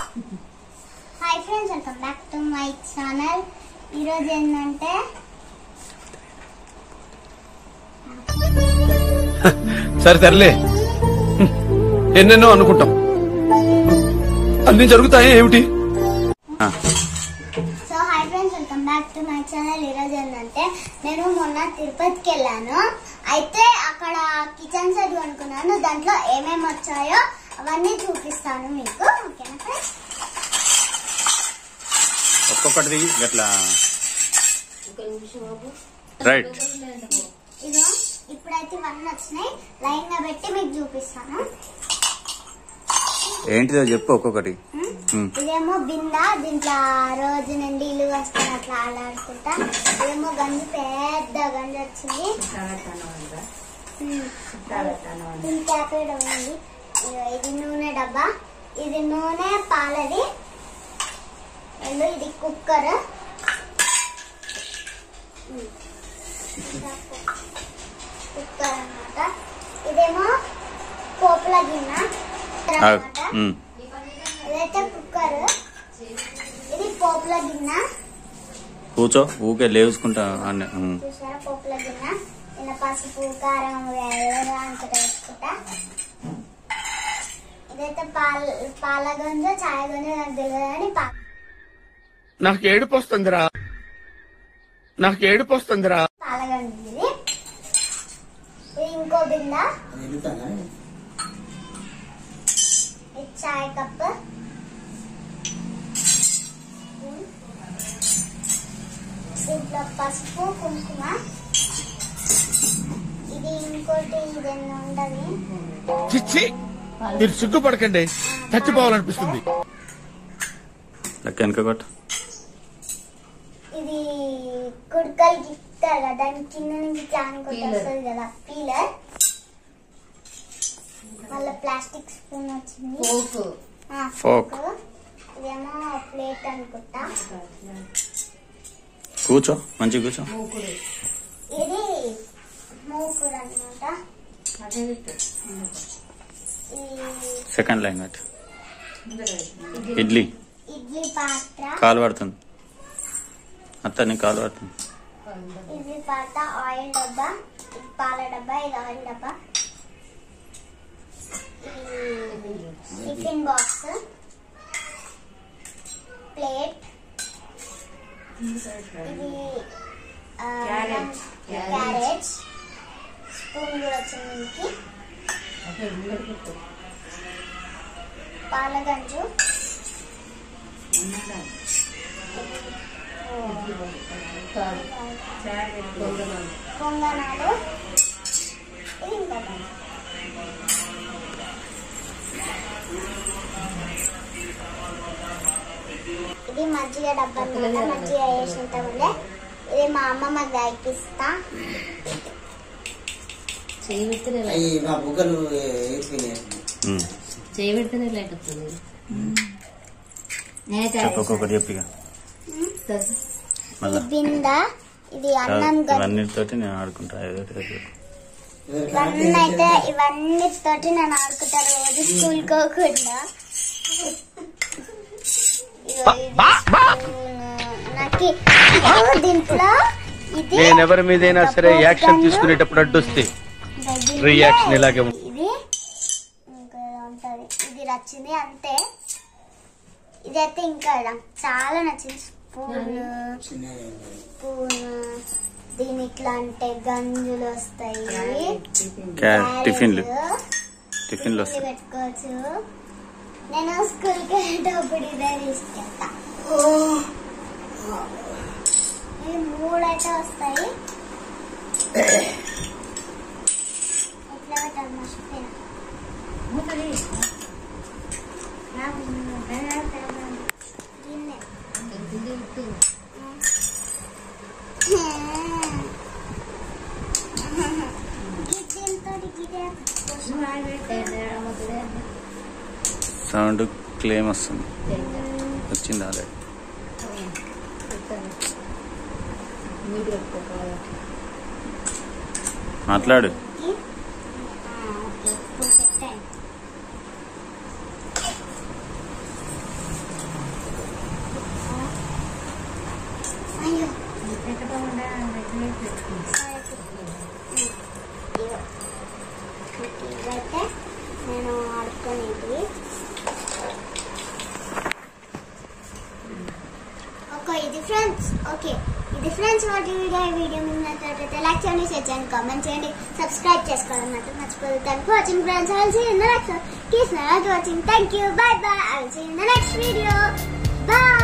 Hi friends welcome back to my channel ఈరోజు ఏంటంటే సరే తరలే ఎన్నెన్నో అనుకుంటాం అన్ని జరుగుతాయి ఏమిటి so hi friends welcome back to my channel ఈరోజు ఏంటంటే నేను మొన్న తిరుపతికి వెళ్ళాను అయితే అక్కడ కిచెన్ సెట్ కొనుక్కున్నాను దాంట్లో ఏమేమి వచ్చాయో అవన్నీ చూపిస్తాను మీకు ఓకేనా ఫ్రెండ్స్ ఒక్కొక్కటిది గట్లా రైట్ ఇదో ఇప్పుడైతే ఇవన్నీ వచ్చినాయి లైన్ గా పెట్టి మీకు చూపిస్తాను ఏంటిదో చెప్పు ఒక్కొక్కటి ఉమ్. ఇదేమో బిందా దీంట్లో రోజు నేను నీళ్ళు వస్తాను అట్లా ఆడాడుకుంటా ఇదేమో గంజి పెద్ద గంజి వచ్చింది ఉమ్. దీని క్యాప్ కూడా ఉంది ఇదిగో ఇది నూనె డబ్బా ఇది నూనె పాలది అండ్ ఇది కుక్కర్ కుక్కర్ అన్నమాట ఇదేమో పోపుల గిన్నె ఆ, అన్నమాట ఉమ్. ఇదైతే కుక్కర్ ఇది పోపుల గిన్నె కూర్చో ఊకే లేవుసుకుంటా అన్నీ ఉమ్. చూసారా పోపుల గిన్నె ఇలా పసుపు కారం వేరే అంతటా వేసుకుంటా ఇదైతే పాల పాల గంజ చాయ్ గంజ నాకు తెలియదు కానీ పా- నాకు ఏడుపు వస్తుందిరా నాకు ఏడుపు వస్తుందిరా పాల గంజ ఇది ఇది ఇంకో బింద ఇది చాయ్ కప్ దీంట్లో పసుపు కుంకుమ ఇది ఇంకోటి ఇదేమో ఉండదు చిచ్చి మీరు సిగ్గుపడకండి చచ్చిపోవాలనిపిస్తుంది లెక్క వెనక కొట్టు ఇది కుడుకలు ఇస్తారు కదా దాని కింద నుంచి ప్లాన్ కొట్టి వస్తుంది కదా పీలర్ మళ్ళీ ప్లాస్టిక్ స్పూన్ వచ్చింది ఆ, Fork. fork. ఇదేమో ప్లేట్ అనుకుంటా కూర్చో మంచిగా కూర్చో ఇది మూకుడు అనమాట సెకండ్ లైన్ కట్టు ఇడ్లీ ఇడ్లీ పాత్ర కాలు పడుతుంది అత్త నీ కాలు పడుతుంది ఇడ్లీ పాత్ర ఆయిల్ డబ్బా ఇది పాల డబ్బా ఇది ఆయిల్ డబ్బా ఇది టిఫిన్ బాక్స్ ప్లేట్ ఇది ఆ, క్యారెట్ స్పూన్ కూడా వచ్చింది దీనికి పాలగంజు పొంగనాలు ఇది ఇంకా పని. ఇది మజ్జిగ డబ్బా అన్నమాట మజ్జిగ వేసినంత ఉండే ఇది మా అమ్మమ్మ గాయకిస్తా చేయి పెడితేనే లైట్ అయ్యి మా బుగ్గలు ఏడ్చిపోయినాయి ఉమ్. చేయి పెడితేనే లైట్ వస్తుంది నేనైతే చెప్పు ఒక్కొక్కటి చెప్పిగా తెలుసు. మళ్ళా ఇది బింద ఇది అన్నం గంజి ఇవన్నిటితోటి నేను ఆడుకుంటా ఏదో ఒకటి చెప్పు. ఇవన్నీ అయితే ఇవన్నితోటి నేను ఆడుకుంటా రోజు స్కూల్ కోకుండా ఇగో ఇది స్పూన్. నాకు ఇగో దీంట్లో ఇది నేను ఎవరి మీదైనా సరే యాక్షన్ గంజు, తీసుకునేటప్పుడు అడ్డొస్తే ఇంకా దీంట్లో రియాక్షన్ ఇలాగే ఉంటుంది. ఇది ఇంకా ఏదో ఉంటది ఇది నచ్చింది అంతే ఇదైతే ఇంకా నాకు చాలా నచ్చింది స్పూన్ స్పూన్ దీని ఇట్లా అంటే గంజులు వస్తాయి క్యారెట్ టిఫిన్లు క్యారెట్, టిఫిన్లు టిఫిన్లు వస్తాయి పెట్టుకోవచ్చు నేను స్కూల్కి వెళ్ళేటప్పుడు ఇదే తీసుకెళ్తా ఇవి మూడైతే వస్తాయి ఎట్లా పెట్టాలి మర్చిపోయినా దీన్నే. గిద్దెలతోటి గిదే సౌండ్ క్లేమ్ వస్తుంది వచ్చింది ఆల్రెడీ మాట్లాడు ఓకే ఇప్పుడు సెట్ అయింది ఇవైతే నేను ఆడుకునేది ఓకే ఇది ఫ్రెండ్స్ ఓకే ఇది ఫ్రెండ్స్ వాటి వీడియో ఈ వీడియో మీకు నచ్చినట్లయితే లైక్ చేయండి షేర్ చేయండి కామెంట్ చేయండి సబ్స్క్రైబ్ చేసుకోవడం మాత్రం మర్చిపోదు thank for watching friends I will see in the next కీస్ watching thank you bye bye I will see in the next video by